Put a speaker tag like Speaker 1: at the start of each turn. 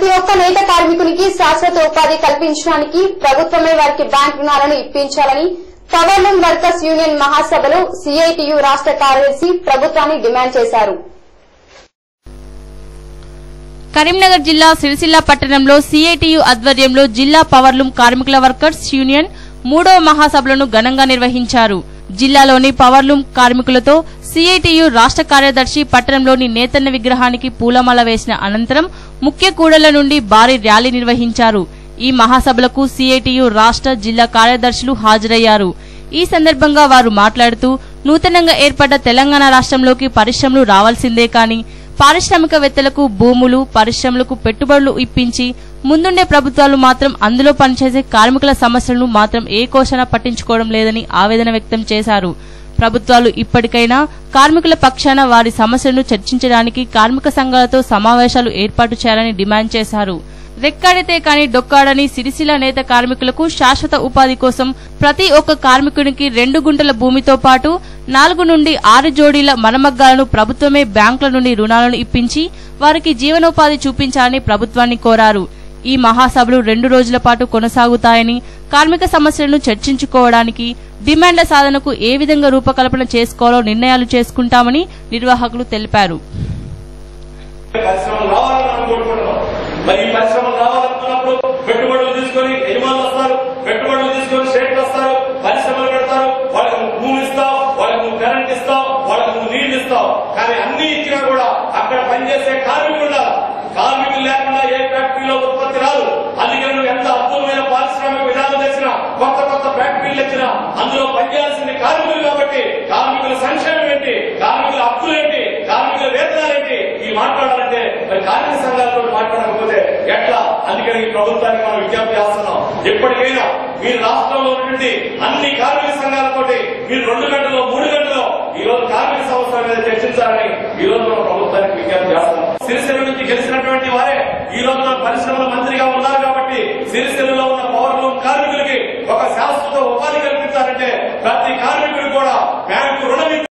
Speaker 1: ప్రతి ఒక్క నేత కార్మికునికి శాశ్వత ఉపాధి కల్పించడానికి ప్రభుత్వమే వారికి బ్యాంక్ రుణాలను ఇప్పించాలని పవర్లూమ్ వర్కర్స్ యూనియన్ మహాసభలో సిఐటియు రాష్ట్ర కార్యదర్శి ప్రభుత్వాన్ని డిమాండ్ చేశారు
Speaker 2: కరీంనగర్ జిల్లా సిరిసిల్ల పట్టణంలో సిఐటియు ఆధ్వర్యంలో జిల్లా పవర్లూమ్ కార్మికుల వర్కర్స్ యూనియన్ మూడవ మహాసభలను ఘనంగా నిర్వహించారు జిల్లాలోని పవర్లూమ్ కార్మికులతో సిఐటియు రాష్ట్ర కార్యదర్శి పట్టణంలోని నేతన్న విగ్రహానికి పూలమాల వేసిన అనంతరం ముఖ్య కూడళ్ల నుండి భారీ ర్యాలీ నిర్వహించారు ఈ మహాసభలకు సిఐటియు రాష్ట్ర జిల్లా కార్యదర్శులు హాజరయ్యారు ఈ సందర్భంగా వారు మాట్లాడుతూ నూతనంగా ఏర్పడ్డ తెలంగాణ రాష్ట్రంలోకి పరిశ్రమలు రావాల్సిందే కానీ పారిశ్రామికవేత్తలకు భూములు పరిశ్రమలకు పెట్టుబడులు ఇప్పించి ముందుండే ప్రభుత్వాలు మాత్రం అందులో పనిచేసే కార్మికుల సమస్యలను మాత్రం ఏ కోశాన పట్టించుకోవడం లేదని ఆవేదన వ్యక్తం చేశారు ప్రభుత్వాలు ఇప్పటికైనా కార్మికుల పక్షాన వారి సమస్యలను చర్చించడానికి కార్మిక సంఘాలతో సమావేశాలు ఏర్పాటు చేయాలని డిమాండ్ చేశారు రెక్కాడితే కాని డొక్కాడని సిరిసిల్ల నేత కార్మికులకు శాశ్వత ఉపాధి కోసం ప్రతి ఒక్క కార్మికునికి రెండు గుంటల భూమితో పాటు నాలుగు నుండి ఆరు జోడీల మరమగ్గాలను ప్రభుత్వమే బ్యాంకుల నుండి రుణాలను ఇప్పించి వారికి జీవనోపాధి చూపించాలని ప్రభుత్వాన్ని కోరారు ఈ మహాసభలు రెండు రోజుల పాటు కొనసాగుతాయని కార్మిక సమస్యలను చర్చించుకోవడానికి డిమాండ్ల సాధనకు ఏ విధంగా రూపకల్పన చేసుకోవాలో నిర్ణయాలు చేసుకుంటామని నిర్వాహకులు తెలిపారు
Speaker 3: పరిశ్రమలు రావాలని మనం కోరుకుంటున్నాం మరి ఈ పరిశ్రమలు రావాలనుకున్నప్పుడు పెట్టుబడులు తీసుకొని యజమానులు వస్తారు పెట్టుబడులు తీసుకొని స్టేట్లు వస్తారు పరిశ్రమలు పెడతారు వాళ్ళకి నువ్వు భూమి ఇస్తావు వాళ్ళకి నువ్వు కరెంట్ ఇస్తావు వాళ్ళకి నువ్వు నీళ్లు ఇస్తావు కానీ అన్ని ఇచ్చినా కూడా అక్కడ పనిచేసే కార్మికులు ఉండాలి కార్మికులు లేకుండా ఏ ఫ్యాక్టరీలో ఉత్పత్తి రాదు అందుకని నువ్వు ఎంత అద్భుతమైన పారిశ్రామిక విధానం తెచ్చినా కొత్త కొత్త ఫ్యాక్టరీలు తెచ్చినా అందులో పనిచేయాల్సింది కార్మికులు కాబట్టి కార్మికుల సంక్షేమం ఏంటి కార్మికుల హక్కులు ఏంటి కార్మికుల వేతనాలు ఏంటి ఇవి మాట్లాడాలంటే మరి కార్మిక సంఘాలతో మాట్లాడకపోతే ఎట్లా అందుకని ఈ ప్రభుత్వానికి మనం విజ్ఞప్తి చేస్తున్నాం ఎప్పటికైనా మీరు రాష్ట్రంలో ఉన్నటువంటి అన్ని కార్మిక సంఘాలతోటి మీరు రెండు గంటల్లో మూడు గంటల్లో ఈ రోజు కార్మిక సంస్థల మీద చర్చించాలని ఈ రోజు మనం ప్రభుత్వానికి విజ్ఞప్తి చేస్తున్నాం సిరిసిల్ల నుంచి గెలిచినటువంటి వారే ఈ రోజు మన పరిశ్రమల మంత్రిగా ఉన్నారు కాబట్టి సిరిసిల్లలో ఉన్న